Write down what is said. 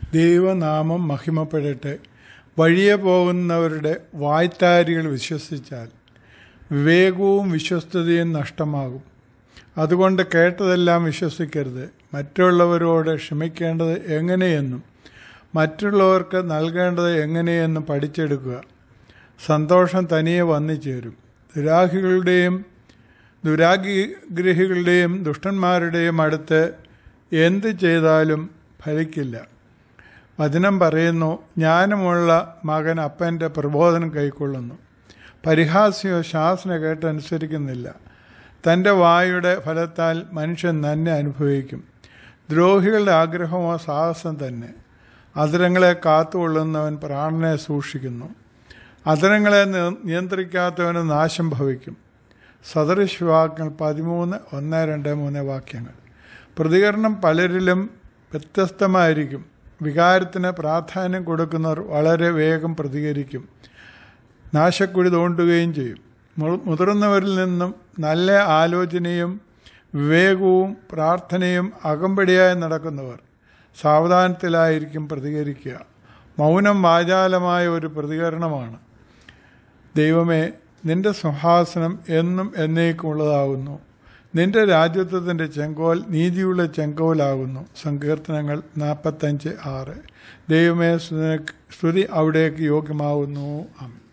ദൈവനാമം മഹിമപ്പെടട്ടെ വഴിയെ പോകുന്നവരുടെ വായ്ത്താരികൾ വിശ്വസിച്ചാൽ വിവേകവും വിശ്വസ്തതയും നഷ്ടമാകും അതുകൊണ്ട് കേട്ടതെല്ലാം വിശ്വസിക്കരുത് മറ്റുള്ളവരോട് ക്ഷമിക്കേണ്ടത് എങ്ങനെയെന്നും മറ്റുള്ളവർക്ക് നൽകേണ്ടത് എങ്ങനെയെന്നും പഠിച്ചെടുക്കുക സന്തോഷം തനിയെ വന്നു ചേരും ദുരാഹികളുടെയും ദുരാഗ്രഹികളുടെയും ദുഷ്ടന്മാരുടെയും അടുത്ത് എന്ത് ചെയ്താലും ഫലിക്കില്ല വചനം പറയുന്നു ജ്ഞാനമുള്ള മകൻ അപ്പൻ്റെ പ്രബോധനം കൈക്കൊള്ളുന്നു പരിഹാസ്യോ ശാസന കേട്ടനുസരിക്കുന്നില്ല തൻ്റെ വായുടെ ഫലത്താൽ മനുഷ്യൻ നന്നെ അനുഭവിക്കും ദ്രോഹികളുടെ ആഗ്രഹമോ സാഹസം തന്നെ അതിരങ്ങളെ കാത്തുകൊള്ളുന്നവൻ പ്രാണനെ സൂക്ഷിക്കുന്നു അതിരങ്ങളെ നിയന്ത്രിക്കാത്തവന് നാശം ഭവിക്കും സദൃശവാക്യങ്ങൾ പതിമൂന്ന് ഒന്ന് രണ്ട് മൂന്ന് വാക്യങ്ങൾ പ്രതികരണം പലരിലും വ്യത്യസ്തമായിരിക്കും വികാരത്തിന് പ്രാധാന്യം കൊടുക്കുന്നവർ വളരെ വേഗം പ്രതികരിക്കും നാശക്കുഴി തോണ്ടുകയും ചെയ്യും മുതിർന്നവരിൽ നിന്നും നല്ല ആലോചനയും വിവേകവും പ്രാർത്ഥനയും അകമ്പടിയായി നടക്കുന്നവർ സാവധാനത്തിലായിരിക്കും പ്രതികരിക്കുക മൗനം വാചാലമായ ഒരു പ്രതികരണമാണ് ദൈവമേ നിന്റെ സിംഹാസനം എന്നും എന്നേക്കുമുള്ളതാകുന്നു നിന്റെ രാജ്യത്വത്തിൻ്റെ ചെങ്കോൽ നീതിയുള്ള ചെങ്കോലാകുന്നു സങ്കീർത്തനങ്ങൾ നാൽപ്പത്തഞ്ച് ആറ് ദൈവമേ സ്തുതി അവിടേക്ക് യോഗ്യമാകുന്നു ആമേൻ